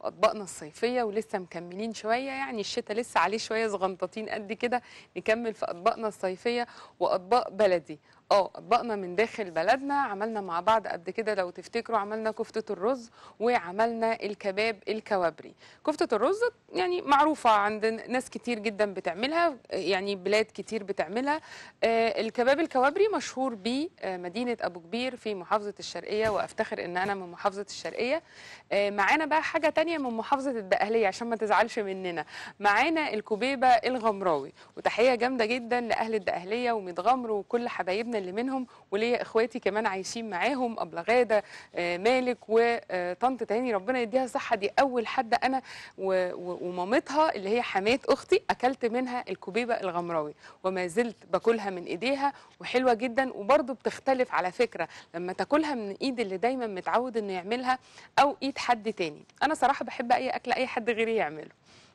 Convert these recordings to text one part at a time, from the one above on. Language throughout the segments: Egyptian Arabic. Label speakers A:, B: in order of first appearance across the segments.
A: اطباقنا الصيفيه ولسه مكملين شويه يعني الشتاء لسه عليه شويه صغنطاطين قد كده نكمل في اطباقنا الصيفيه واطباق بلدي اه اطباقنا من داخل بلدنا عملنا مع بعض قبل كده لو تفتكروا عملنا كفته الرز وعملنا الكباب الكوابري كفته الرز يعني معروفه عند ناس كتير جدا بتعملها يعني بلاد كتير بتعملها آه، الكباب الكوابري مشهور بمدينه ابو كبير في محافظه الشرقيه وافتخر ان انا من محافظه الشرقيه آه، معانا بقى حاجه تانية من محافظه الدقهليه عشان ما تزعلش مننا معانا الكوبيبه الغمراوي وتحيه جامده جدا لاهل الدقهليه ومتغمر وكل حبايبنا اللي منهم وليا اخواتي كمان عايشين معاهم ابله غاده آه، مالك وطنط تاني ربنا يديها الصحه دي اول حد انا و- و- ومامتها اللي هي حماه اختي اكلت منها الكوبيبه الغمراوي وما زلت باكلها من ايديها وحلوه جدا وبرضه بتختلف على فكره لما تاكلها من ايد اللي دايما متعود انه يعملها او ايد حد تاني انا صراحه بحب اي اكل اي حد غيري يعمله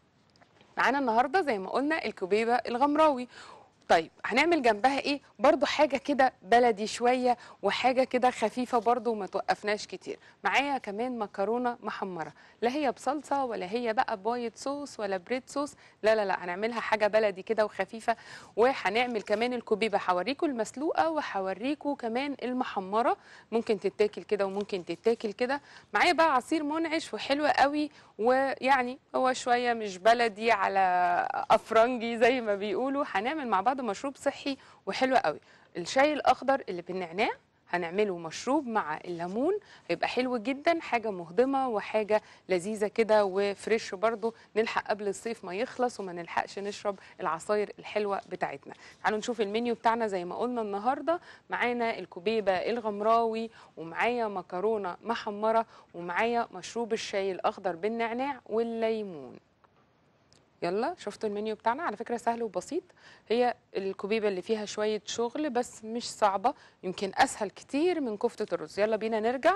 A: معانا النهارده زي ما قلنا الكوبيبه الغمراوي طيب هنعمل جنبها ايه برضو حاجه كده بلدي شويه وحاجه كده خفيفه برضو وما توقفناش كتير معايا كمان مكرونه محمره لا هي بصلصه ولا هي بقى بوايت صوص ولا بريد صوص لا لا لا هنعملها حاجه بلدي كده وخفيفه وهنعمل كمان الكوبيبه هوريكم المسلوقه وهوريكم كمان المحمره ممكن تتاكل كده وممكن تتاكل كده معايا بقى عصير منعش وحلو قوي ويعني هو شويه مش بلدي على افرنجي زي ما بيقولوا هنعمل مع بعض مشروب صحي وحلو قوي الشاي الاخضر اللي بالنعناع هنعمله مشروب مع الليمون هيبقى حلو جدا حاجة مهضمة وحاجة لذيذة كده وفريش برضو نلحق قبل الصيف ما يخلص وما نلحقش نشرب العصاير الحلوة بتاعتنا تعالوا نشوف المنيو بتاعنا زي ما قلنا النهاردة معانا الكوبيبة الغمراوي ومعايا مكرونة محمرة ومعايا مشروب الشاي الأخضر بالنعناع والليمون يلا شفتوا المنيو بتاعنا على فكرة سهل وبسيط هي الكوبيبة اللي فيها شوية شغل بس مش صعبة يمكن أسهل كتير من كفتة الرز يلا بينا نرجع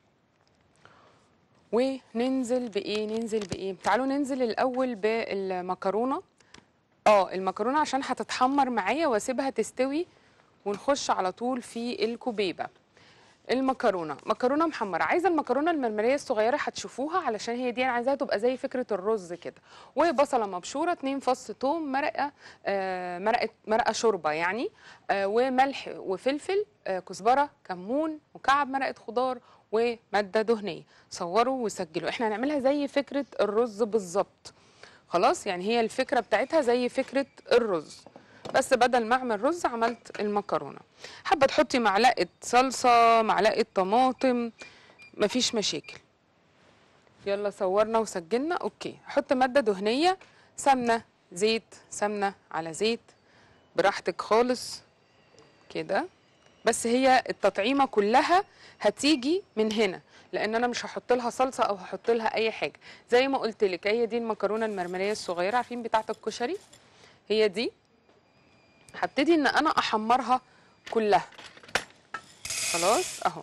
A: وننزل بإيه ننزل بإيه تعالوا ننزل الأول بالمكرونة اه المكرونة عشان هتتحمر معايا واسيبها تستوي ونخش على طول في الكوبيبة المكرونه مكرونه محمره عايزه المكرونه المرمريه الصغيره هتشوفوها علشان هي دي انا عايزاها تبقى زي فكره الرز كده وبصله مبشوره اتنين فص ثوم مرقه آه مرقه مرقه شوربه يعني آه وملح وفلفل آه كزبره كمون مكعب مرقه خضار وماده دهنيه صوروا وسجلوا احنا هنعملها زي فكره الرز بالظبط خلاص يعني هي الفكره بتاعتها زي فكره الرز بس بدل ما اعمل رز عملت المكرونه حابه تحطي معلقه صلصه معلقه طماطم مفيش مشاكل يلا صورنا وسجلنا اوكي حط ماده دهنيه سمنه زيت سمنه على زيت براحتك خالص كده بس هي التطعيمه كلها هتيجي من هنا لان انا مش هحط لها صلصه او هحط لها اي حاجه زي ما قلت لك هي دي المكرونه المرمريه الصغيره عارفين بتاعه الكشري هي دي هبتدي ان انا احمرها كلها خلاص اهو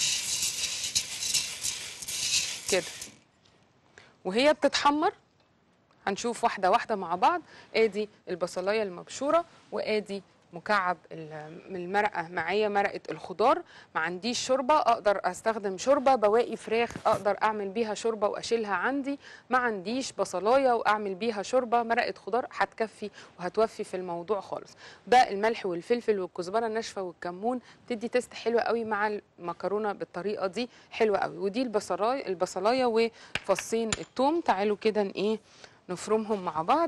A: كده وهي بتتحمر هنشوف واحده واحده مع بعض ادي البصلايه المبشوره وادي مكعب ال- من المرقه معايا مرقه الخضار ما عنديش شوربه اقدر استخدم شوربه بواقي فراخ اقدر اعمل بيها شوربه واشيلها عندي ما عنديش بصلايه واعمل بيها شوربه مرقه خضار هتكفي وهتوفي في الموضوع خالص ده الملح والفلفل والكزبره الناشفه والكمون تدي تيست حلو قوي مع المكرونه بالطريقه دي حلوه قوي ودي البصلايه البصلايه وفصين الثوم تعالوا كده ن- ايه نفرمهم مع بعض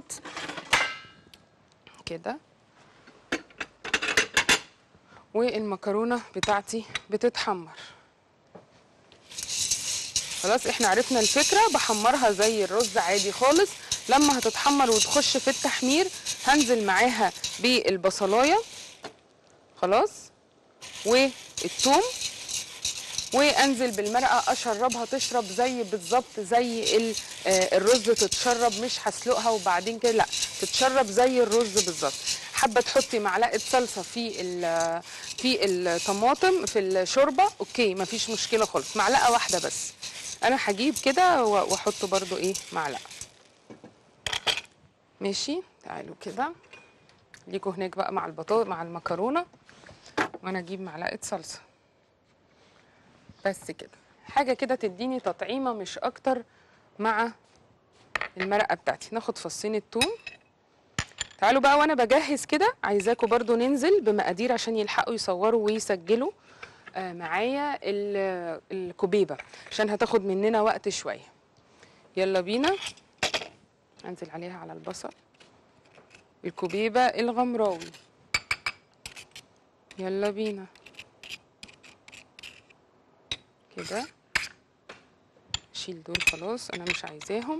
A: كده والمكرونه بتاعتي بتتحمر خلاص احنا عرفنا الفكره بحمرها زي الرز عادي خالص لما هتتحمر وتخش في التحمير هنزل معاها بالبصلايه خلاص والثوم وانزل بالمرقه اشربها تشرب زي بالظبط زي ال- آه، الرز تتشرب مش هسلقها وبعدين كده لا تتشرب زي الرز بالظبط حابه تحطي معلقه صلصه في ال- في الطماطم في الشوربه اوكي مفيش مشكله خالص معلقه واحده بس انا هجيب كده و- واحط برضو ايه معلقه ماشي تعالوا كده ليكوا هناك بقى مع البطاطا مع المكرونه وانا اجيب معلقه صلصه بس كده حاجه كده تديني تطعيمه مش اكتر مع المرقه بتاعتي ناخد فصين الثوم تعالوا بقى وانا بجهز كده عايزاكم برضو ننزل بمقادير عشان يلحقوا يصوروا ويسجلوا آه معايا ال- الكوبيبه عشان هتاخد مننا وقت شويه يلا بينا انزل عليها على البصل الكوبيبه الغمراوي يلا بينا كده شيل دول خلاص انا مش عايزاهم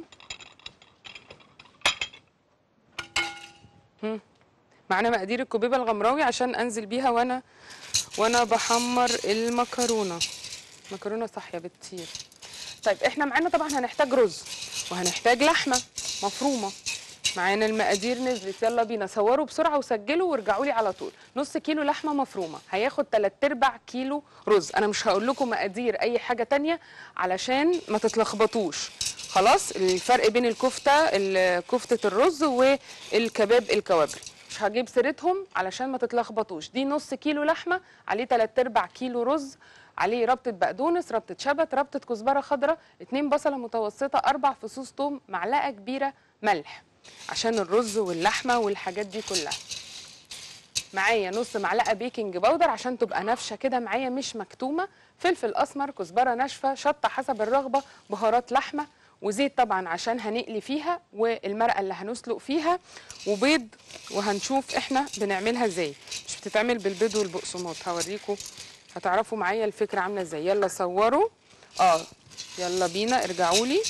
A: هم. معانا مقادير الكوبيبه الغمراوي عشان انزل بيها وانا وانا بحمر المكرونه مكرونه صاحيه بتطير طيب احنا معانا طبعا هنحتاج رز وهنحتاج لحمه مفرومه معانا المقادير نزلت يلا بينا صوروا بسرعه وسجلوا وارجعوا لي على طول نص كيلو لحمه مفرومه هياخد 3 ارباع كيلو رز انا مش هقول لكم مقادير اي حاجه تانية علشان ما تتلخبطوش خلاص الفرق بين الكفته ال- كفته الرز والكباب الكوابري مش هجيب سيرتهم علشان ما تتلخبطوش دي نص كيلو لحمه عليه 3 ارباع كيلو رز عليه ربطه بقدونس ربطه شبت ربطه كزبره خضراء اتنين بصله متوسطه اربع فصوص توم معلقه كبيره ملح عشان الرز واللحمه والحاجات دي كلها معايا نص معلقه بيكنج باودر عشان تبقى نافشه كده معايا مش مكتومه فلفل اسمر كزبره ناشفه شطه حسب الرغبه بهارات لحمه وزيت طبعا عشان هنقلي فيها والمرقه اللي هنسلق فيها وبيض وهنشوف احنا بنعملها ازاي مش بتتعمل بالبيض والبقسماط هوريكم هتعرفوا معايا الفكره عامله ازاي يلا صوروا اه يلا بينا ارجعوا لي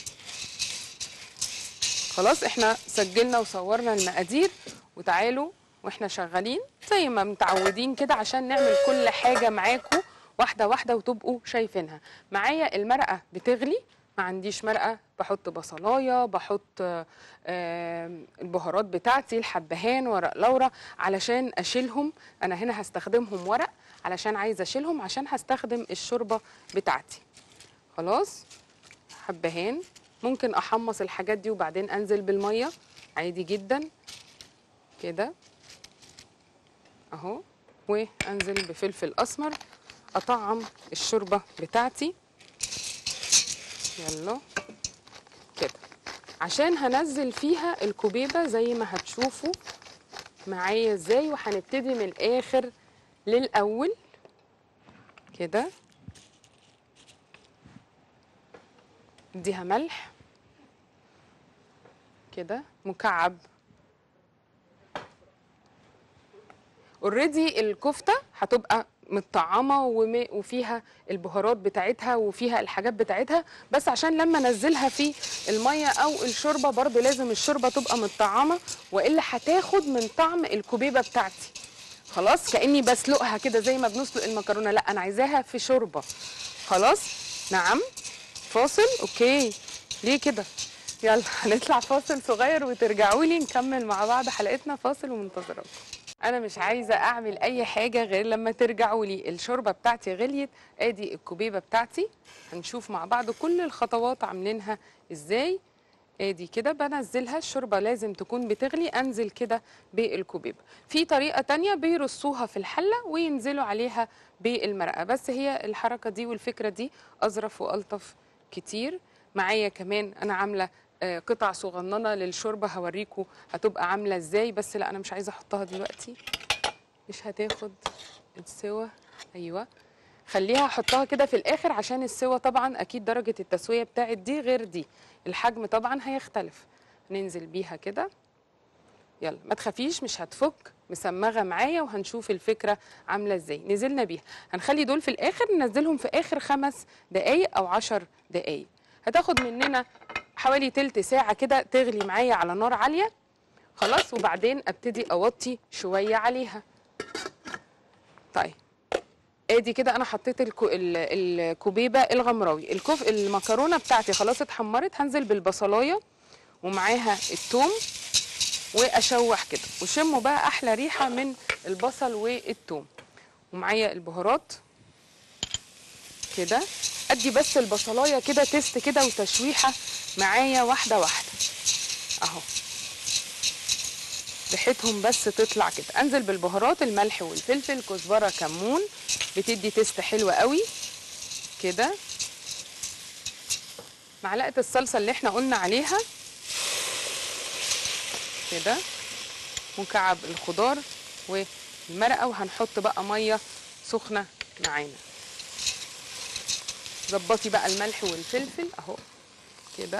A: خلاص احنا سجلنا وصورنا المقادير وتعالوا واحنا شغالين زي ما متعودين كده عشان نعمل كل حاجه معاكم واحده واحده وتبقوا شايفينها معايا المرقه بتغلي ما عنديش مرقه بحط بصلايه بحط آه، آم، البهارات بتاعتي الحبهان ورق لورا علشان اشيلهم انا هنا هستخدمهم ورق علشان عايزه اشيلهم عشان هستخدم الشوربه بتاعتي خلاص حبهان ممكن احمص الحاجات دي وبعدين انزل بالميه عادي جدا كده اهو وانزل بفلفل اسمر اطعم الشوربه بتاعتي يلا كده عشان هنزل فيها الكوبيبه زي ما هتشوفوا معايا ازاي وهنبتدي من الاخر للاول كده اديها ملح كده مكعب اوريدي الكفته هتبقى متطعمه وم- وفيها البهارات بتاعتها وفيها الحاجات بتاعتها بس عشان لما انزلها في الميه او الشوربه برضو لازم الشوربه تبقى متطعمه والا هتاخد من طعم الكوبيبه بتاعتي خلاص كاني بسلقها كده زي ما بنسلق المكرونه لا انا عايزاها في شوربه خلاص نعم فاصل اوكي ليه كده يلا هنطلع فاصل صغير وترجعوا لي نكمل مع بعض حلقتنا فاصل ومنتظراكم انا مش عايزه اعمل اي حاجه غير لما ترجعوا لي الشوربه بتاعتي غليت ادي الكوبيبه بتاعتي هنشوف مع بعض كل الخطوات عاملينها ازاي ادي كده بنزلها الشوربه لازم تكون بتغلي انزل كده بالكوبيبه في طريقه تانية بيرصوها في الحله وينزلوا عليها بالمرقه بس هي الحركه دي والفكره دي اظرف والطف كتير معايا كمان انا عامله آه، قطع صغننه للشوربه هوريكم هتبقى عامله ازاي بس لا انا مش عايزه احطها دلوقتي مش هتاخد السوا ايوه خليها احطها كده في الاخر عشان السوا طبعا اكيد درجه التسويه بتاعت دي غير دي الحجم طبعا هيختلف ننزل بيها كده يلا ما تخافيش مش هتفك مسمغه معايا وهنشوف الفكره عامله ازاي نزلنا بيها هنخلي دول في الاخر ننزلهم في اخر خمس دقايق او عشر دقايق هتاخد مننا حوالي تلت ساعه كده تغلي معايا على نار عاليه خلاص وبعدين ابتدي اوطي شويه عليها طيب ادي كده انا حطيت الكو ال- الكوبيبه الغمراوي الكوف المكرونه بتاعتي خلاص اتحمرت هنزل بالبصلايه ومعاها الثوم واشوح كده وشموا بقى احلى ريحه من البصل والثوم ومعايا البهارات كده ادي بس البصلايه كده تست كده وتشويحه معايا واحده واحده اهو ريحتهم بس تطلع كده انزل بالبهارات الملح والفلفل كزبره كمون بتدي تست حلوه قوي كده معلقه الصلصه اللي احنا قلنا عليها كده مكعب الخضار والمرقه وهنحط بقى ميه سخنه معانا ظبطي بقى الملح والفلفل اهو كده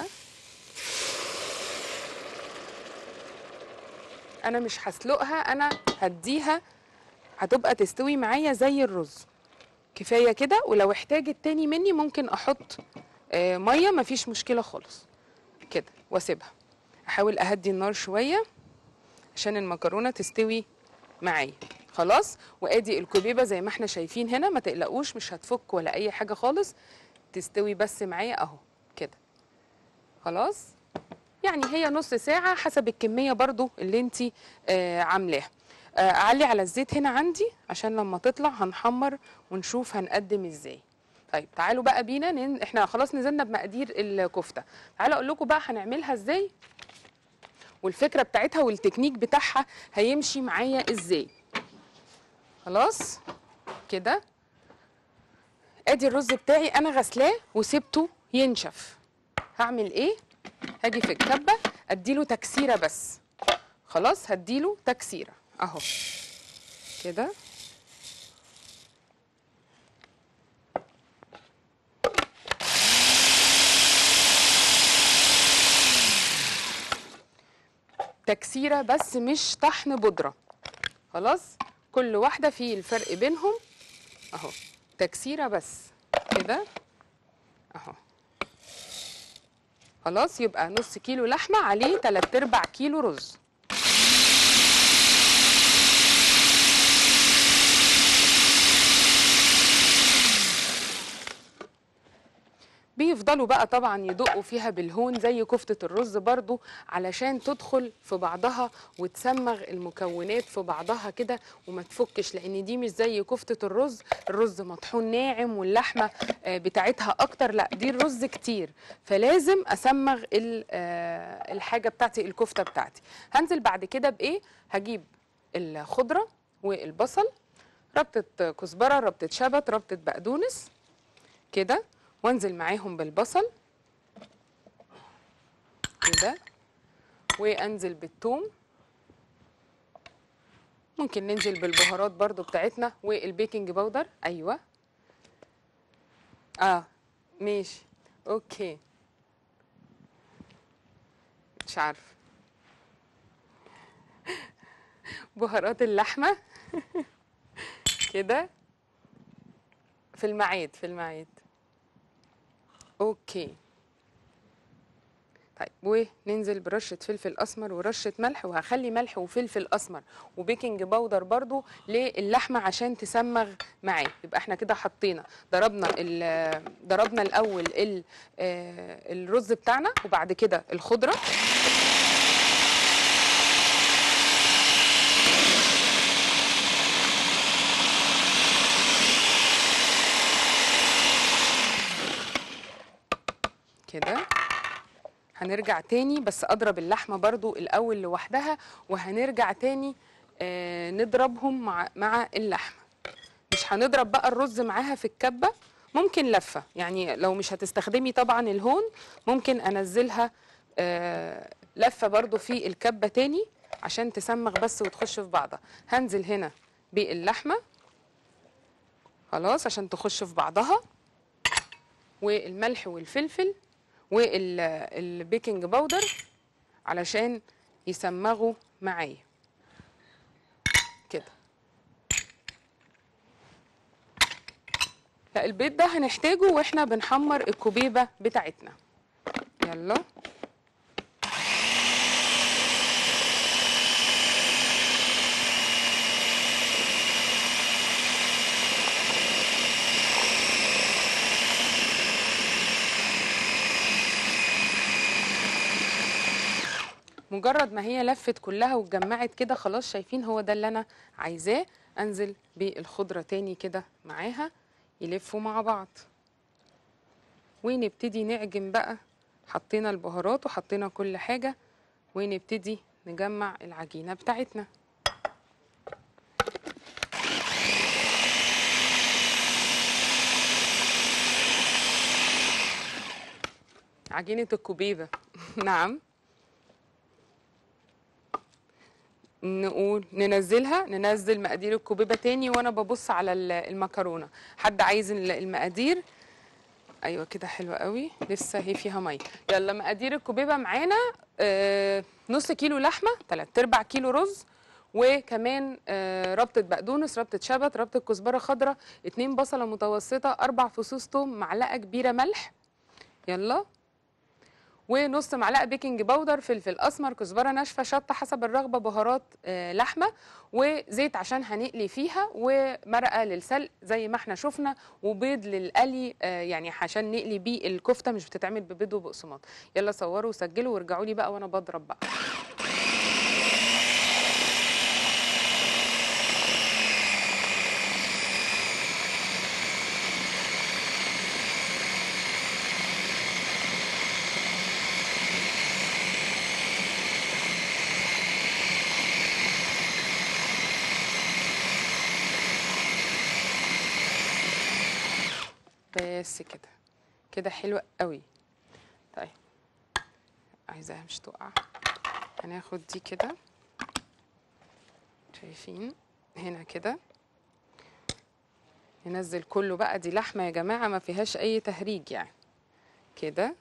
A: انا مش هسلقها انا هديها هتبقى تستوي معايا زي الرز كفايه كده ولو احتاجت تاني مني ممكن احط آه، ميه مفيش مشكله خالص كده واسيبها احاول اهدي النار شويه عشان المكرونه تستوي معايا خلاص وادي الكبيبه زي ما احنا شايفين هنا ما تقلقوش مش هتفك ولا اي حاجه خالص تستوي بس معايا اهو كده خلاص يعني هي نص ساعه حسب الكميه برضو اللي انت آه عاملاها آه اعلي على الزيت هنا عندي عشان لما تطلع هنحمر ونشوف هنقدم ازاي طيب تعالوا بقى بينا نن... احنا خلاص نزلنا بمقادير الكفته تعالوا اقول لكم بقى هنعملها ازاي والفكره بتاعتها والتكنيك بتاعها هيمشي معايا ازاي خلاص كده ادي الرز بتاعي انا غسلاه وسبته ينشف هعمل ايه هاجي في الكبه اديله تكسيره بس خلاص هديله تكسيره اهو كده تكسيره بس مش طحن بودره خلاص كل واحده في الفرق بينهم اهو تكسيره بس كده اهو خلاص يبقى نص كيلو لحمه عليه 3 ارباع كيلو رز بيفضلوا بقى طبعا يدقوا فيها بالهون زي كفتة الرز برضو علشان تدخل في بعضها وتسمغ المكونات في بعضها كده وما تفكش لان دي مش زي كفتة الرز الرز مطحون ناعم واللحمة آه، بتاعتها اكتر لا دي الرز كتير فلازم اسمغ ال- آه، الحاجة بتاعتي الكفتة بتاعتي هنزل بعد كده بايه هجيب الخضرة والبصل ربطة كزبرة ربطة شبت ربطة بقدونس كده وانزل معاهم بالبصل كده وانزل بالثوم ممكن ننزل بالبهارات برضو بتاعتنا والبيكنج باودر ايوه اه ماشي اوكي مش عارفه بهارات اللحمه كده في المعاد في المعاد اوكي طيب وننزل برشة فلفل أسمر ورشة ملح وهخلي ملح وفلفل أسمر وبيكنج باودر برضو للحمة عشان تسمغ معاه يبقى احنا كده حطينا ضربنا ال- ضربنا الأول ال- آه، الرز بتاعنا وبعد كده الخضرة كده هنرجع تاني بس اضرب اللحمه برضو الاول لوحدها وهنرجع تاني آه نضربهم مع مع اللحمه مش هنضرب بقى الرز معاها في الكبه ممكن لفه يعني لو مش هتستخدمي طبعا الهون ممكن انزلها آه لفه برضو في الكبه تاني عشان تسمغ بس وتخش في بعضها هنزل هنا باللحمه خلاص عشان تخش في بعضها والملح والفلفل والبيكنج باودر علشان يسمغوا معايا كده لا البيض ده هنحتاجه واحنا بنحمر الكوبيبه بتاعتنا يلا مجرد ما هي لفت كلها واتجمعت كده خلاص شايفين هو ده اللي انا عايزاه انزل بالخضره تاني كده معاها يلفوا مع بعض ونبتدي نعجن بقى حطينا البهارات وحطينا كل حاجه ونبتدي نجمع العجينه بتاعتنا عجينه الكوبيبه نعم نقول ننزلها ننزل مقادير الكوبيبه تاني وانا ببص على ال- المكرونه حد عايز ال- المقادير ايوه كده حلوه قوي لسه هي فيها ميه يلا مقادير الكوبيبه معانا آه نص كيلو لحمه تلات ارباع كيلو رز وكمان آه ربطه بقدونس ربطه شبت ربطه كزبره خضراء اتنين بصله متوسطه اربع فصوص توم معلقه كبيره ملح يلا ونص معلقه بيكنج باودر فلفل اسمر كزبره ناشفه شطه حسب الرغبه بهارات آه، لحمه وزيت عشان هنقلي فيها ومرقه للسلق زي ما احنا شفنا وبيض للقلي آه، يعني عشان نقلي بيه الكفته مش بتتعمل ببيض وبقسماط يلا صوروا وسجلوا وارجعوا لي بقى وانا بضرب بقى بس كده كده حلوة قوي طيب عايزاها مش تقع هناخد دي كده شايفين هنا كده ننزل كله بقى دي لحمة يا جماعة ما فيهاش أي تهريج يعني كده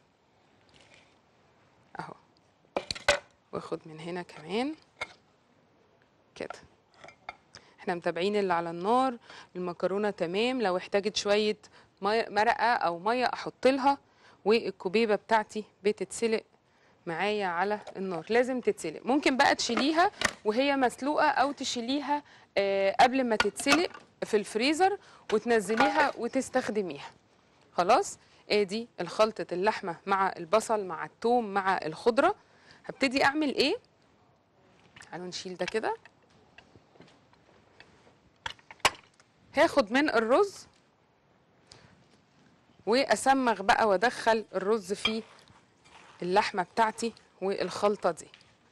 A: أهو واخد من هنا كمان كده احنا متابعين اللي على النار المكرونه تمام لو احتاجت شويه مي- مرقه او ميه احط لها والكوبيبه بتاعتي بتتسلق معايا على النار لازم تتسلق ممكن بقى تشيليها وهي مسلوقه او تشيليها آه، قبل ما تتسلق في الفريزر وتنزليها وتستخدميها خلاص ادي الخلطه اللحمه مع البصل مع الثوم مع الخضره هبتدي اعمل ايه تعالوا نشيل ده كده هاخد من الرز واسمغ بقى وادخل الرز في اللحمه بتاعتي والخلطه دي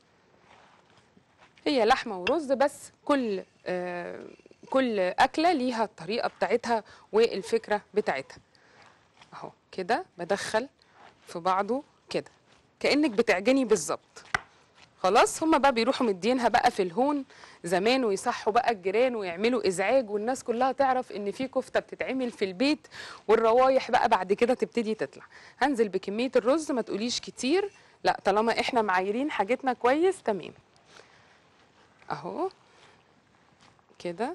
A: هي لحمه ورز بس كل آه كل اكله ليها الطريقه بتاعتها والفكره بتاعتها اهو كده بدخل في بعضه كده كانك بتعجني بالظبط خلاص هما بقى بيروحوا مدينها بقى في الهون زمان ويصحوا بقى الجيران ويعملوا ازعاج والناس كلها تعرف ان في كفته بتتعمل في البيت والروايح بقى بعد كده تبتدي تطلع هنزل بكميه الرز ما تقوليش كتير لا طالما احنا معايرين حاجتنا كويس تمام اهو كده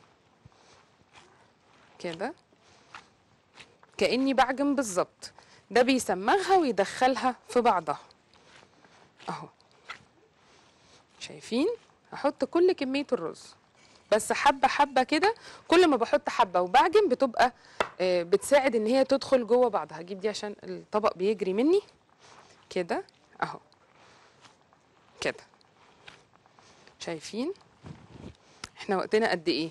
A: كده كاني بعجن بالظبط ده بيسمغها ويدخلها في بعضها اهو شايفين هحط كل كمية الرز بس حبة حبة كده كل ما بحط حبة وبعجن بتبقى آه، بتساعد ان هي تدخل جوه بعضها هجيب دي عشان الطبق بيجري مني كده اهو كده شايفين احنا وقتنا قد ايه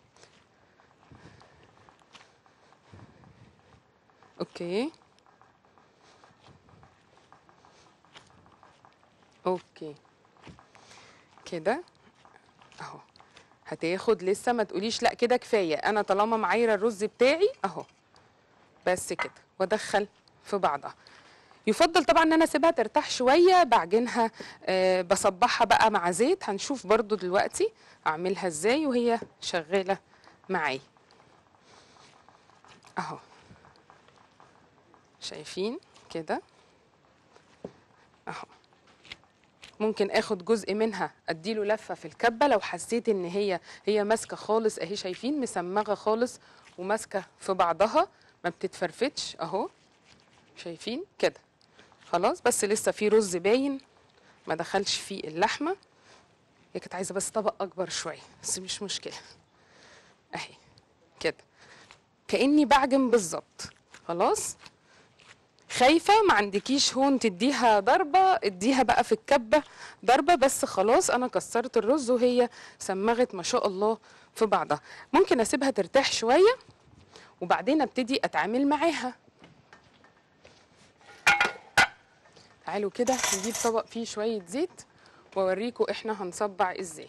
A: اوكي اوكي كده اهو هتاخد لسه ما تقوليش لا كده كفايه انا طالما معايره الرز بتاعي اهو بس كده وادخل في بعضها يفضل طبعا ان انا اسيبها ترتاح شويه بعجنها آه بصبحها بقى مع زيت هنشوف برضو دلوقتي اعملها ازاي وهي شغاله معايا اهو شايفين كده اهو ممكن اخد جزء منها اديله لفه في الكبه لو حسيت ان هي هي ماسكه خالص اهي شايفين مسمغه خالص وماسكه في بعضها ما بتتفرفتش اهو شايفين كده خلاص بس لسه في رز باين ما دخلش فيه اللحمه هي كانت عايزه بس طبق اكبر شويه بس مش مشكله اهي كده كاني بعجن بالظبط خلاص خايفة ما عندكيش هون تديها ضربة اديها بقى في الكبة ضربة بس خلاص أنا كسرت الرز وهي سمغت ما شاء الله في بعضها ممكن أسيبها ترتاح شوية وبعدين أبتدي أتعامل معاها تعالوا كده نجيب طبق فيه شوية زيت وأوريكم إحنا هنصبع إزاي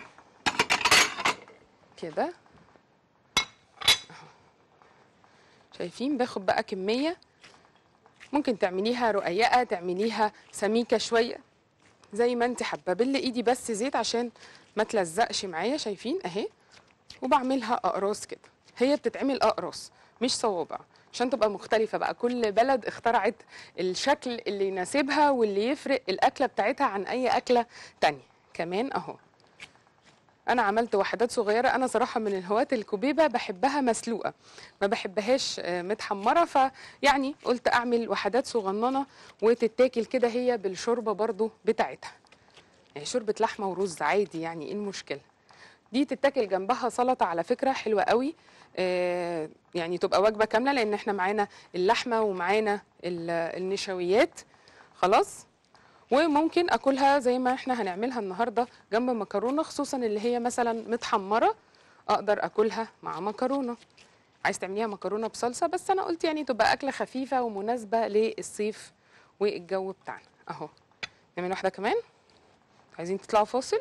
A: كده شايفين باخد بقى كميه ممكن تعمليها رقيقه تعمليها سميكه شويه زي ما انت حابه بل ايدي بس زيت عشان ما تلزقش معايا شايفين اهي وبعملها اقراص كده هي بتتعمل اقراص مش صوابع عشان تبقى مختلفة بقى كل بلد اخترعت الشكل اللي يناسبها واللي يفرق الأكلة بتاعتها عن أي أكلة تانية كمان أهو أنا عملت وحدات صغيرة أنا صراحة من الهواة الكوبيبة بحبها مسلوقة ما بحبهاش آه، متحمرة فيعني قلت أعمل وحدات صغننة وتتاكل كده هي بالشوربة برضو بتاعتها يعني شوربة لحمة ورز عادي يعني إيه المشكلة دي تتاكل جنبها سلطه على فكره حلوه قوي آه يعني تبقى وجبه كامله لان احنا معانا اللحمه ومعانا ال- النشويات خلاص وممكن اكلها زي ما احنا هنعملها النهارده جنب مكرونه خصوصا اللي هي مثلا متحمره اقدر اكلها مع مكرونه عايز تعمليها مكرونه بصلصه بس انا قلت يعني تبقى اكله خفيفه ومناسبه للصيف والجو بتاعنا اهو نعمل واحده كمان عايزين تطلعوا فاصل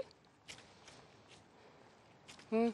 A: مم.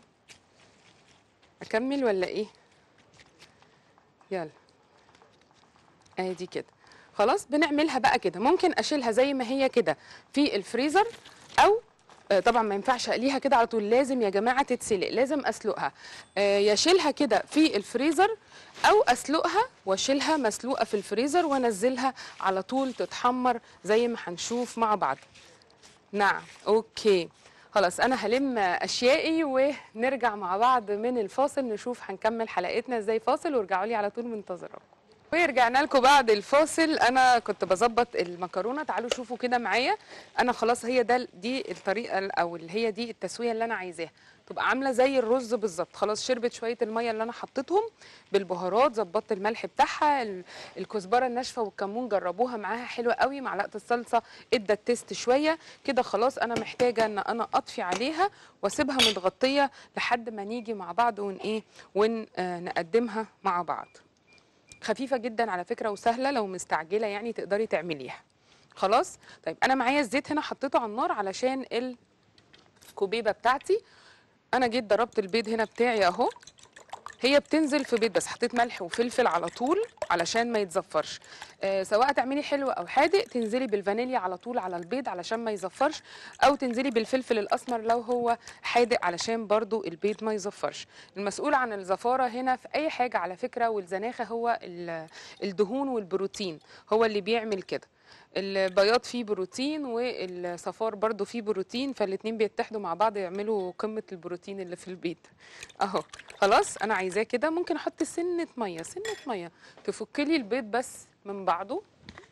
A: اكمل ولا ايه يلا ادي كده خلاص بنعملها بقى كده ممكن اشيلها زي ما هي كده في الفريزر او آه، طبعا ما ينفعش اقليها كده على طول لازم يا جماعه تتسلق لازم اسلقها آه، يشيلها كده في الفريزر او اسلقها واشيلها مسلوقه في الفريزر وانزلها على طول تتحمر زي ما هنشوف مع بعض نعم اوكي خلاص انا هلم اشيائي ونرجع مع بعض من الفاصل نشوف هنكمل حلقتنا ازاي فاصل وارجعوا لي على طول منتظراكم ورجعنا لكم بعد الفاصل انا كنت بظبط المكرونه تعالوا شوفوا كده معايا انا خلاص هي ده دي الطريقه ال- او اللي هي دي التسويه اللي انا عايزاها تبقى عامله زي الرز بالظبط خلاص شربت شويه الميه اللي انا حطيتهم بالبهارات ظبطت الملح بتاعها ال- الكزبره الناشفه والكمون جربوها معاها حلوه قوي معلقه الصلصه ادى التيست شويه كده خلاص انا محتاجه ان انا اطفي عليها واسيبها متغطيه لحد ما نيجي مع بعض ون ايه ونقدمها مع بعض خفيفه جدا على فكره وسهله لو مستعجله يعني تقدري تعمليها خلاص طيب انا معايا الزيت هنا حطيته على النار علشان الكوبيبه بتاعتي انا جيت ضربت البيض هنا بتاعي اهو هي بتنزل في بيض بس حطيت ملح وفلفل على طول علشان ما يتزفرش آه سواء تعملي حلو او حادق تنزلي بالفانيليا على طول على البيض علشان ما يزفرش او تنزلي بالفلفل الاسمر لو هو حادق علشان برضو البيض ما يزفرش المسؤول عن الزفاره هنا في اي حاجه على فكره والزناخه هو ال- الدهون والبروتين هو اللي بيعمل كده البياض فيه بروتين والصفار برضو فيه بروتين فالاتنين بيتحدوا مع بعض يعملوا قمة البروتين اللي في البيض اهو خلاص انا عايزاه كده ممكن احط سنة مية سنة مية تفك لي البيض بس من بعضه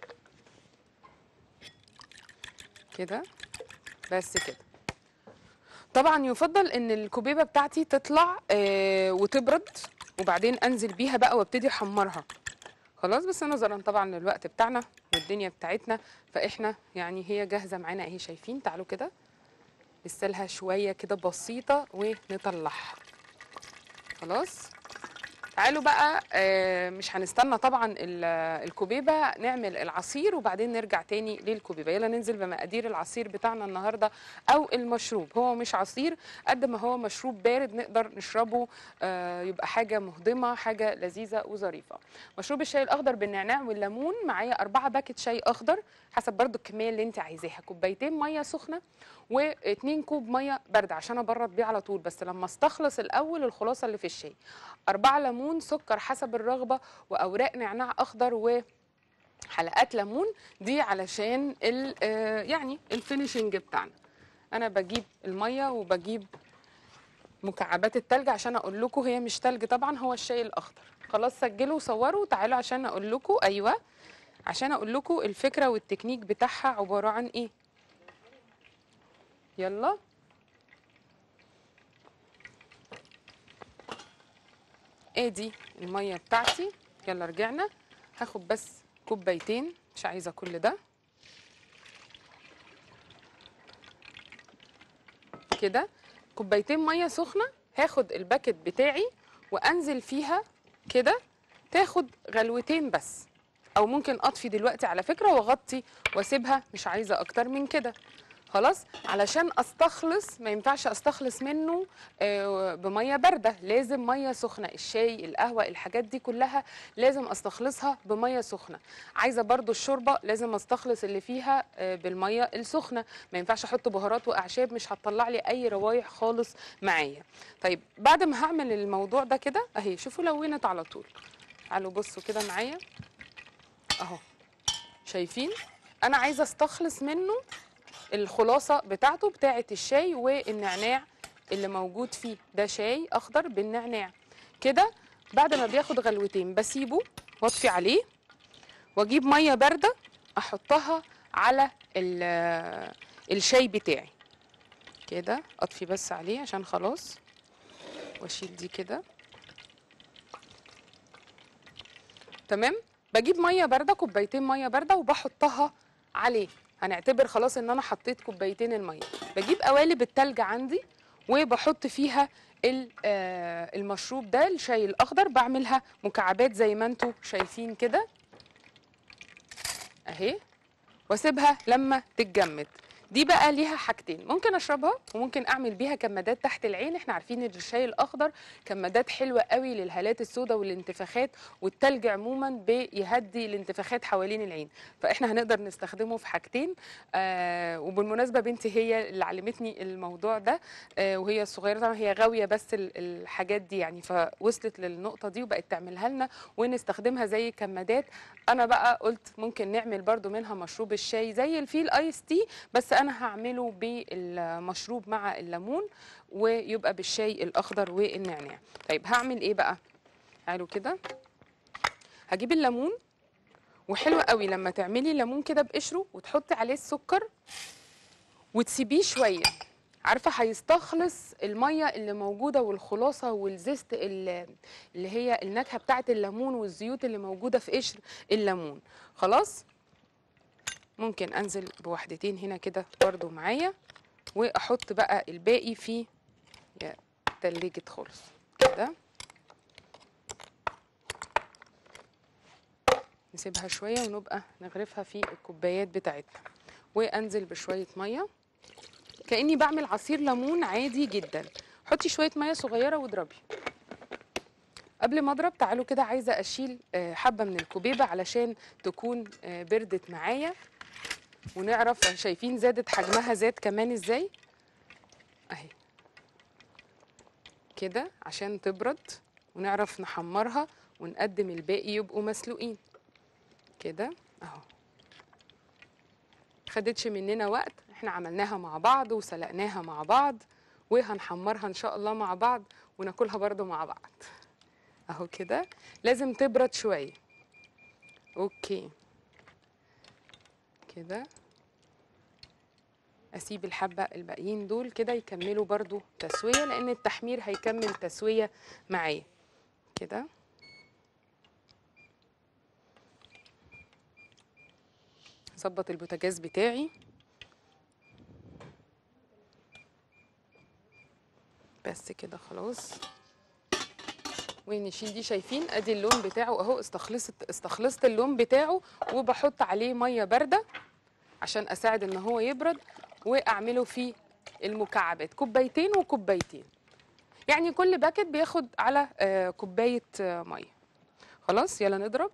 A: كده بس كده طبعا يفضل ان الكوبيبه بتاعتي تطلع آه وتبرد وبعدين انزل بيها بقى وابتدي احمرها خلاص بس نظرا طبعا للوقت بتاعنا والدنيا بتاعتنا فاحنا يعني هي جاهزه معانا اهي شايفين تعالوا كده نستلها شويه كده بسيطه ونطلعها خلاص تعالوا بقى آه، مش هنستنى طبعا ال- الكوبيبه نعمل العصير وبعدين نرجع تاني للكوبيبه يلا ننزل بمقادير العصير بتاعنا النهارده او المشروب هو مش عصير قد ما هو مشروب بارد نقدر نشربه آه، يبقى حاجه مهضمه حاجه لذيذه وظريفه مشروب الشاي الاخضر بالنعناع والليمون معايا أربعة باكت شاي اخضر حسب برضو الكميه اللي انت عايزاها كوبايتين ميه سخنه واتنين كوب ميه بارده عشان ابرد بيه على طول بس لما استخلص الاول الخلاصه اللي في الشاي أربعة ليمون سكر حسب الرغبه واوراق نعناع اخضر و حلقات ليمون دي علشان ال آه، يعني الفينيشنج بتاعنا انا بجيب الميه وبجيب مكعبات التلج عشان اقول لكم هي مش تلج طبعا هو الشاي الاخضر خلاص سجلوا وصوروا تعالوا عشان اقول لكم ايوه عشان اقول لكم الفكره والتكنيك بتاعها عباره عن ايه يلا ادي الميه بتاعتي يلا رجعنا هاخد بس كوبايتين مش عايزه كل ده كده كوبايتين ميه سخنه هاخد الباكت بتاعي وانزل فيها كده تاخد غلوتين بس او ممكن اطفي دلوقتي على فكره واغطي واسيبها مش عايزه اكتر من كده خلاص علشان استخلص ما ينفعش استخلص منه آه، بميه بارده لازم ميه سخنه الشاي القهوه الحاجات دي كلها لازم استخلصها بميه سخنه عايزه برضو الشوربه لازم استخلص اللي فيها آه، بالميه السخنه ما ينفعش احط بهارات واعشاب مش هتطلع لي اي روايح خالص معايا طيب بعد ما هعمل الموضوع ده كده اهي شوفوا لونت على طول تعالوا بصوا كده معايا اهو شايفين انا عايزه استخلص منه الخلاصه بتاعته بتاعه الشاي والنعناع اللي موجود فيه ده شاي اخضر بالنعناع كده بعد ما بياخد غلوتين بسيبه واطفي عليه واجيب ميه بارده احطها على ال- الشاي بتاعي كده اطفي بس عليه عشان خلاص واشيل دي كده تمام بجيب ميه بارده كوبايتين ميه بارده وبحطها عليه هنعتبر خلاص ان انا حطيت كوبايتين الميه بجيب قوالب التلج عندي وبحط فيها ال- آه، المشروب ده الشاي الاخضر بعملها مكعبات زي ما انتم شايفين كده اهي واسيبها لما تتجمد دي بقى ليها حاجتين ممكن اشربها وممكن اعمل بيها كمادات تحت العين احنا عارفين ان الشاي الاخضر كمادات حلوه قوي للهالات السوداء والانتفاخات والتلج عموما بيهدي الانتفاخات حوالين العين فاحنا هنقدر نستخدمه في حاجتين آه وبالمناسبه بنتي هي اللي علمتني الموضوع ده آه وهي الصغيره طبعا هي غاويه بس ال- الحاجات دي يعني فوصلت للنقطه دي وبقت تعملها لنا ونستخدمها زي كمادات انا بقى قلت ممكن نعمل برضو منها مشروب الشاي زي الفيل ايس تي بس انا هعمله بالمشروب مع الليمون ويبقى بالشاي الاخضر والنعناع طيب هعمل ايه بقى تعالوا كده هجيب الليمون وحلو قوي لما تعملي ليمون كده بقشره وتحطي عليه السكر وتسيبيه شويه عارفه هيستخلص الميه اللي موجوده والخلاصه والزيست اللي اللي هي النكهه بتاعه الليمون والزيوت اللي موجوده في قشر الليمون خلاص ممكن انزل بوحدتين هنا كده برضو معايا واحط بقى الباقي في يا تلجت خالص كده نسيبها شويه ونبقى نغرفها في الكوبايات بتاعتنا وانزل بشويه ميه كاني بعمل عصير ليمون عادي جدا حطي شويه ميه صغيره واضربي قبل ما اضرب تعالوا كده عايزه اشيل آه، حبه من الكوبيبه علشان تكون آه، بردت معايا ونعرف شايفين زادت حجمها زاد كمان ازاي اهي كده عشان تبرد ونعرف نحمرها ونقدم الباقي يبقوا مسلوقين كده اهو خدتش مننا وقت احنا عملناها مع بعض وسلقناها مع بعض وهنحمرها ان شاء الله مع بعض وناكلها برضو مع بعض اهو كده لازم تبرد شويه اوكي كده اسيب الحبه الباقيين دول كده يكملوا برضو تسويه لان التحمير هيكمل تسويه معايا كده ظبط البوتاجاز بتاعي بس كده خلاص ونشيل دي شايفين ادي اللون بتاعه اهو استخلصت استخلصت اللون بتاعه وبحط عليه ميه بارده عشان اساعد ان هو يبرد واعمله فيه المكعبات كوبايتين وكوبايتين يعني كل باكت بياخد على آه، كوبايه آه، ميه خلاص يلا نضرب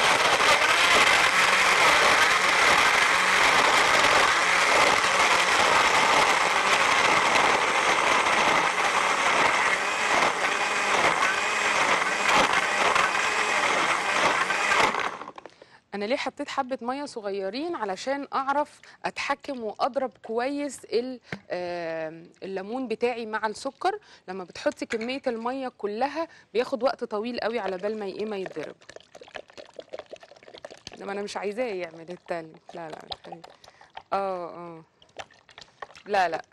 A: انا ليه حطيت حبه ميه صغيرين علشان اعرف اتحكم واضرب كويس ال- آم، الليمون بتاعي مع السكر لما بتحطي كميه الميه كلها بياخد وقت طويل قوي على بال ما ايه ما يتضرب انما انا مش عايزاه يعمل التلج لا لا مش عايزاه. اه اه لا لا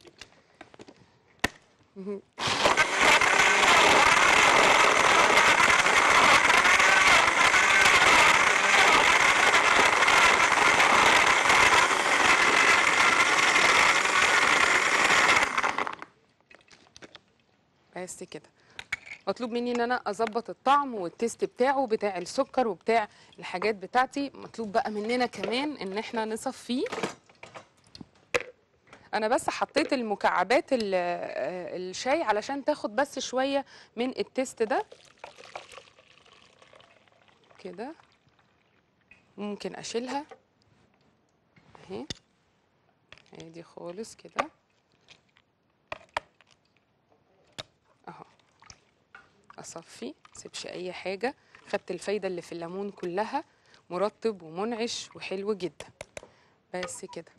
A: بس كده مطلوب مني ان انا اظبط الطعم والتيست بتاعه بتاع السكر وبتاع الحاجات بتاعتي مطلوب بقى مننا كمان ان احنا نصفيه انا بس حطيت المكعبات ال- آه، الشاي علشان تاخد بس شويه من التيست ده كده ممكن اشيلها اهي عادي خالص كده اهو اصفي مسيبش اي حاجه خدت الفايده اللي في الليمون كلها مرطب ومنعش وحلو جدا بس كده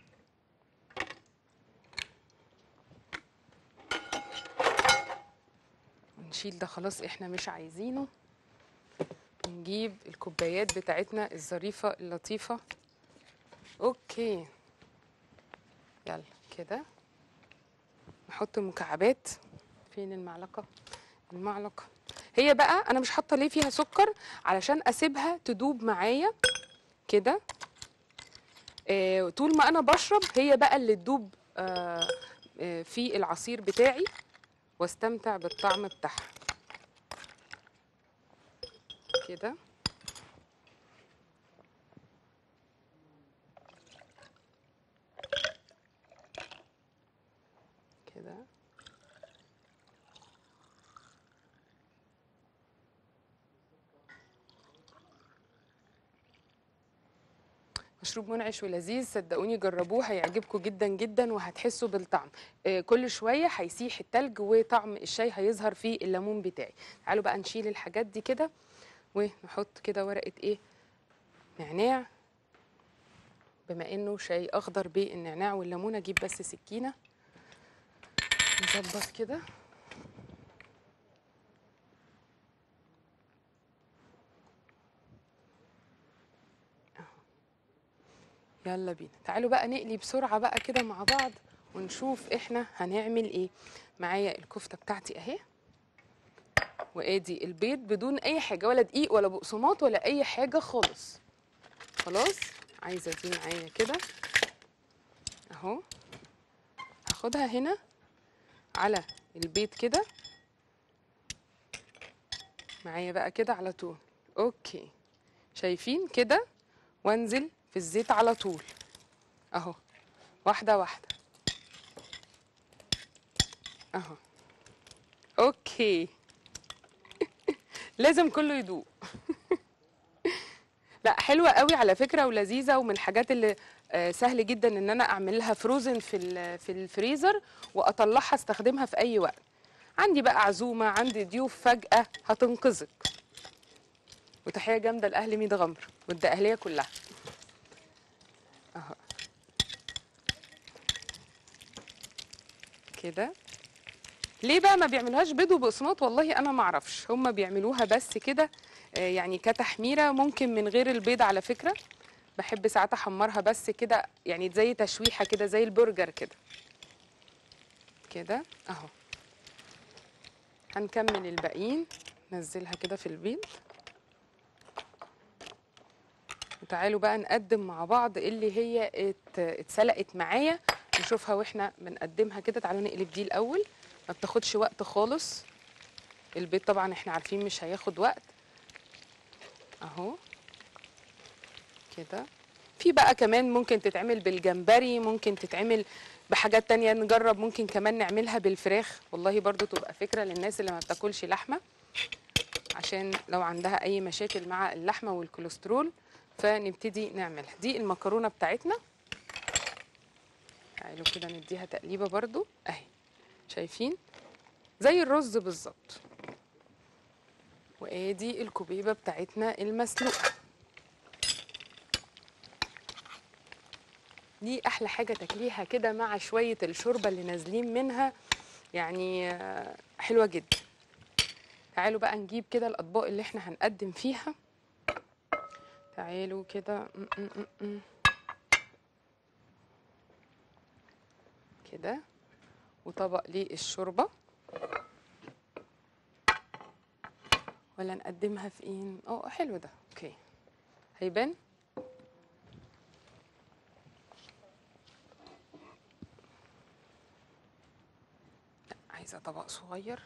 A: نشيل ده خلاص احنا مش عايزينه نجيب الكوبايات بتاعتنا الظريفة اللطيفة اوكي يلا كده نحط مكعبات فين المعلقة المعلقة هي بقى انا مش حاطة ليه فيها سكر علشان اسيبها تدوب معايا كده آه طول ما انا بشرب هي بقى اللي تدوب آه آه في العصير بتاعي واستمتع بالطعم بتاعها كده كده مشروب منعش ولذيذ صدقوني جربوه هيعجبكم جدا جدا وهتحسوا بالطعم آه، كل شويه هيسيح التلج وطعم الشاي هيظهر في الليمون بتاعي تعالوا بقى نشيل الحاجات دي كده ونحط كده ورقه ايه نعناع بما انه شاي اخضر بالنعناع والليمون اجيب بس سكينه نظبط كده يلا بينا تعالوا بقى نقلي بسرعة بقى كده مع بعض ونشوف احنا هنعمل ايه معايا الكفتة بتاعتي اهي وادي البيض بدون اي حاجة ولا دقيق ولا بقسماط ولا اي حاجة خالص خلاص عايزة دي معايا كده اهو هاخدها هنا على البيض كده معايا بقى كده على طول اوكي شايفين كده وانزل في الزيت على طول اهو واحده واحده اهو اوكي لازم كله يدوق لا حلوه قوي على فكره ولذيذه ومن الحاجات اللي آه، سهل جدا ان انا اعملها فروزن في ال- في الفريزر واطلعها استخدمها في اي وقت عندي بقى عزومه عندي ضيوف فجاه هتنقذك وتحيه جامده لاهل ميت غمر والدقهليه كلها اهو كده ليه بقى ما بيعملوهاش بيض وبقسماط والله انا ما اعرفش هم بيعملوها بس كده آه، يعني كتحميره ممكن من غير البيض على فكره بحب ساعات احمرها بس كده يعني زي تشويحه كده زي البرجر كده كده اهو هنكمل الباقيين نزلها كده في البيض وتعالوا بقى نقدم مع بعض اللي هي ات- اتسلقت معايا نشوفها واحنا بنقدمها كده تعالوا نقلب دي الاول ما بتاخدش وقت خالص البيض طبعا احنا عارفين مش هياخد وقت اهو كده في بقى كمان ممكن تتعمل بالجمبري ممكن تتعمل بحاجات تانية نجرب ممكن كمان نعملها بالفراخ والله برضو تبقى فكرة للناس اللي ما بتاكلش لحمة عشان لو عندها اي مشاكل مع اللحمة والكوليسترول فنبتدي نعملها دي المكرونة بتاعتنا تعالوا كده نديها تقليبة برضو اهي شايفين زي الرز بالظبط وادي الكوبيبة بتاعتنا المسلوقة دي احلى حاجة تاكليها كده مع شوية الشوربة اللي نازلين منها يعني آه، حلوة جدا تعالوا بقى نجيب كده الاطباق اللي احنا هنقدم فيها تعالوا كده م- م- م- م. كده وطبق للشوربه ولا نقدمها في ايه اه حلو ده اوكي هيبان لا، عايزه طبق صغير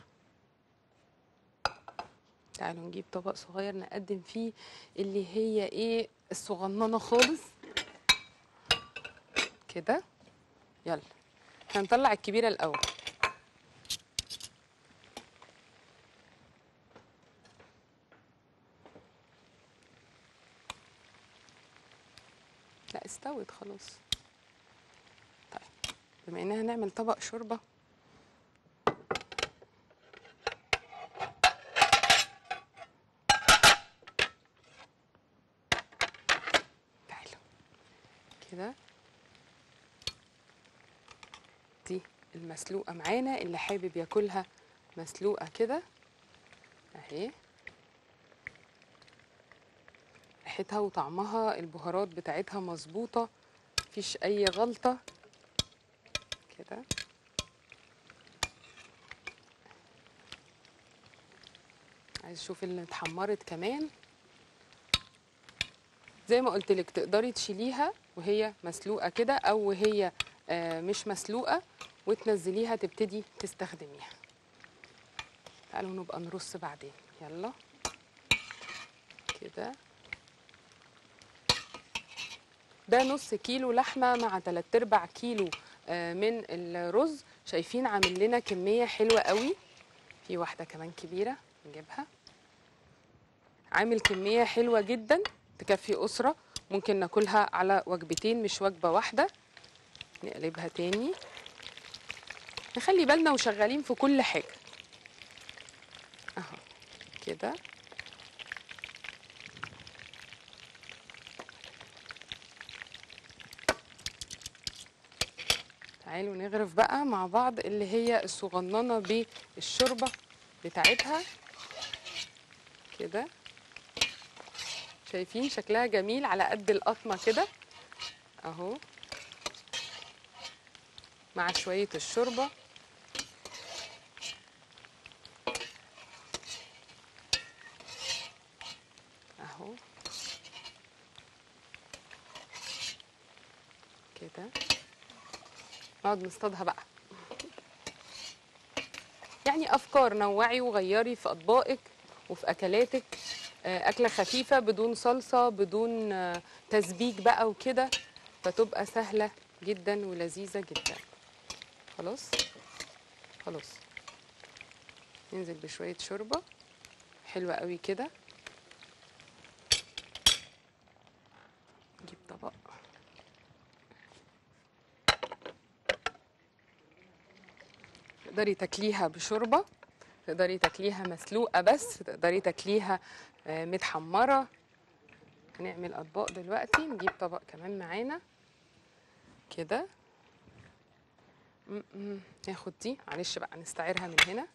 A: تعالوا نجيب طبق صغير نقدم فيه اللي هي ايه الصغننه خالص كده يلا هنطلع الكبيره الاول لا استوت خلاص طيب بما اننا هنعمل طبق شوربه تعالوا كده دي المسلوقه معانا اللي حابب ياكلها مسلوقه كده اهي ريحتها وطعمها البهارات بتاعتها مظبوطه مفيش اي غلطه كده عايز اشوف اللي اتحمرت كمان زي ما قلت لك تقدري تشيليها وهي مسلوقه كده او وهي آه، مش مسلوقه وتنزليها تبتدي تستخدميها تعالوا نبقى نرص بعدين يلا كده ده نص كيلو لحمه مع تلات ارباع كيلو آه، من الرز شايفين عامل لنا كميه حلوه قوي في واحده كمان كبيره نجيبها عامل كميه حلوه جدا تكفي اسره ممكن ناكلها على وجبتين مش وجبه واحده نقلبها تاني نخلي بالنا وشغالين في كل حاجه اهو كده تعالوا نغرف بقى مع بعض اللي هي الصغننه بالشوربه بتاعتها كده شايفين شكلها جميل على قد القطمه كده اهو مع شويه الشوربه اهو كده نقعد نصطادها بقى يعني افكار نوعي وغيري في اطباقك وفي اكلاتك آه، اكله خفيفه بدون صلصه بدون آه، تسبيك بقى وكده فتبقى سهله جدا ولذيذه جدا خلاص خلاص ننزل بشويه شوربه حلوه قوي كده نجيب طبق تقدري تاكليها بشوربه تقدري تاكليها مسلوقه بس تقدري تاكليها آه، متحمره هنعمل اطباق دلوقتي نجيب طبق كمان معانا كده م- م. ناخد دي معلش بقى نستعيرها من هنا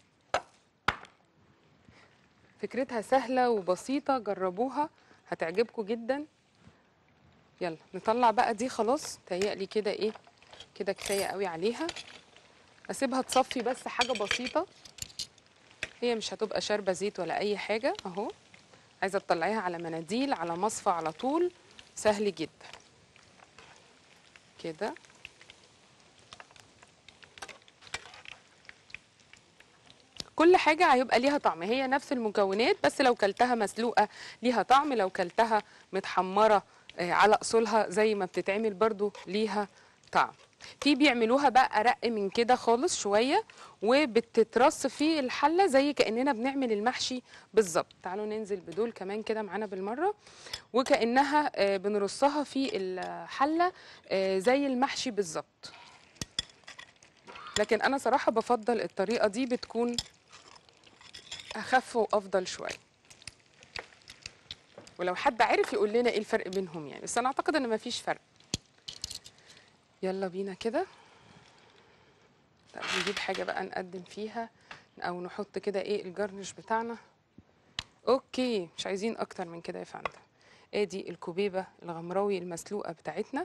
A: فكرتها سهله وبسيطه جربوها هتعجبكم جدا يلا نطلع بقى دي خلاص تهيألي كده ايه كده كفايه قوي عليها اسيبها تصفي بس حاجه بسيطه هي مش هتبقى شاربه زيت ولا اي حاجه اهو عايزه تطلعيها على مناديل على مصفى على طول سهل جدا كده كل حاجة هيبقى ليها طعم هي نفس المكونات بس لو كلتها مسلوقة ليها طعم لو كلتها متحمرة آه، على أصولها زي ما بتتعمل برضو ليها طعم في بيعملوها بقى أرق من كده خالص شوية وبتترص في الحلة زي كأننا بنعمل المحشي بالظبط تعالوا ننزل بدول كمان كده معانا بالمرة وكأنها آه، بنرصها في الحلة آه، زي المحشي بالظبط لكن أنا صراحة بفضل الطريقة دي بتكون اخف وافضل شويه ولو حد عرف يقول لنا ايه الفرق بينهم يعني بس انا اعتقد ان مفيش فرق يلا بينا كده طب نجيب حاجه بقى نقدم فيها او نحط كده ايه الجرنش بتاعنا اوكي مش عايزين اكتر من كده يا فندم ادي الكوبيبه الغمراوي المسلوقه بتاعتنا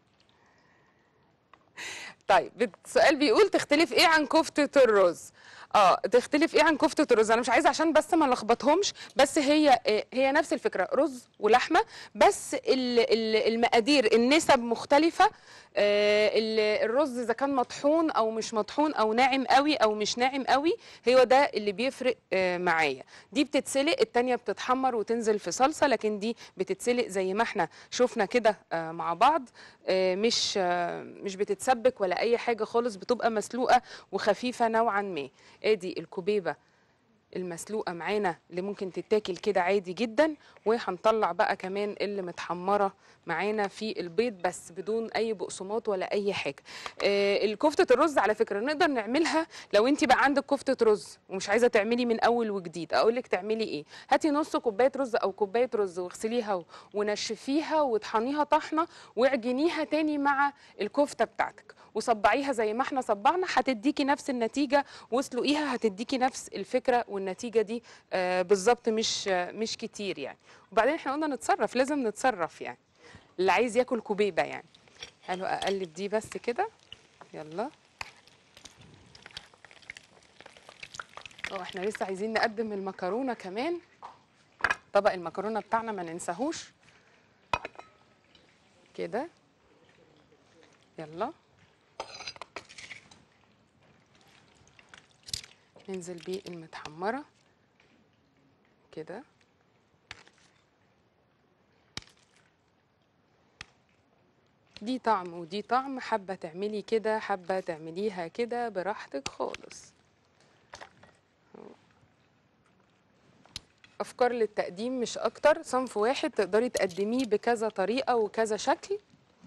A: طيب السؤال بيقول تختلف ايه عن كفتة الرز اه تختلف ايه عن كفته الرز انا مش عايزه عشان بس ما نلخبطهمش بس هي آه، هي نفس الفكره رز ولحمه بس ال- ال- المقادير النسب مختلفه آه، ال- الرز اذا كان مطحون او مش مطحون او ناعم قوي او مش ناعم قوي هو ده اللي بيفرق آه، معايا دي بتتسلق التانية بتتحمر وتنزل في صلصه لكن دي بتتسلق زي ما احنا شفنا كده آه، مع بعض آه، مش آه، مش بتتسبك ولا اي حاجه خالص بتبقى مسلوقه وخفيفه نوعا ما ادي الكوبيبه المسلوقه معانا اللي ممكن تتاكل كده عادي جدا وهنطلع بقى كمان اللي متحمره معانا في البيض بس بدون اي بقسماط ولا اي حاجه آه الكفته الرز على فكره نقدر نعملها لو انت بقى عندك كفته رز ومش عايزه تعملي من اول وجديد اقول لك تعملي ايه هاتي نص كوبايه رز او كوبايه رز واغسليها و- ونشفيها وطحنيها طحنه واعجنيها تاني مع الكفته بتاعتك وصبعيها زي ما احنا صبعنا هتديكي نفس النتيجه واسلقيها هتديكي نفس الفكره والنتيجه دي آه بالظبط مش آه مش كتير يعني وبعدين احنا قلنا نتصرف لازم نتصرف يعني اللي عايز ياكل كوبيبه يعني حلو اقلب دي بس كده يلا اه احنا لسه عايزين نقدم المكرونه كمان طبق المكرونه بتاعنا ما ننساهوش كده يلا ننزل بيه المتحمره كده دي طعم ودي طعم حابه تعملي كده حابه تعمليها كده براحتك خالص افكار للتقديم مش اكتر صنف واحد تقدري تقدميه بكذا طريقه وكذا شكل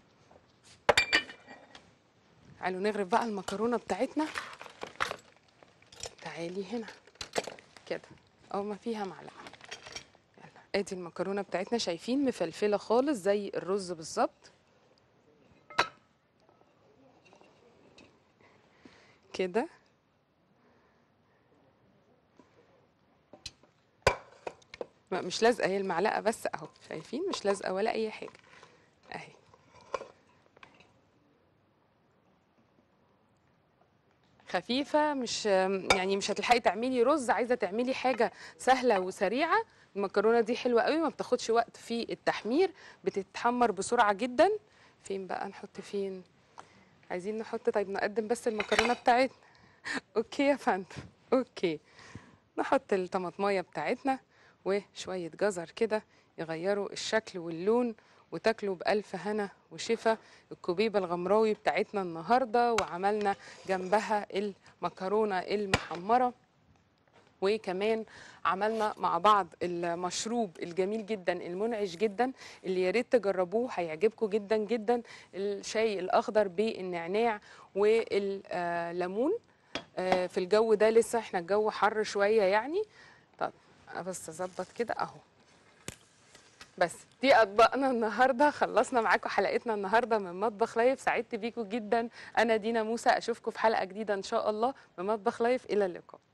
A: تعالوا نغرف بقى المكرونه بتاعتنا تعالي هنا كده او ما فيها معلقه يلا ادي المكرونه بتاعتنا شايفين مفلفله خالص زي الرز بالظبط كده ما- مش لازقه هي المعلقه بس اهو شايفين مش لازقه ولا اي حاجه اهي خفيفه مش يعني مش هتلحقي تعملي رز عايزه تعملي حاجه سهله وسريعه المكرونه دي حلوه قوي ما بتاخدش وقت في التحمير بتتحمر بسرعه جدا فين بقى نحط فين عايزين نحط طيب نقدم بس المكرونه بتاعتنا اوكي يا فندم اوكي نحط الطماطمايه بتاعتنا وشويه جزر كده يغيروا الشكل واللون وتاكلوا بألف هنا وشفا الكوبيبة الغمراوي بتاعتنا النهاردة وعملنا جنبها المكرونة المحمرة وكمان عملنا مع بعض المشروب الجميل جدا المنعش جدا اللي يا ريت تجربوه هيعجبكم جدا جدا الشاي الاخضر بالنعناع والليمون آه، في الجو ده لسه احنا الجو حر شويه يعني طب بس اظبط كده اهو بس دي اطباقنا النهارده خلصنا معاكم حلقتنا النهارده من مطبخ لايف سعدت بيكم جدا انا دينا موسى اشوفكم في حلقه جديده ان شاء الله من مطبخ لايف الى اللقاء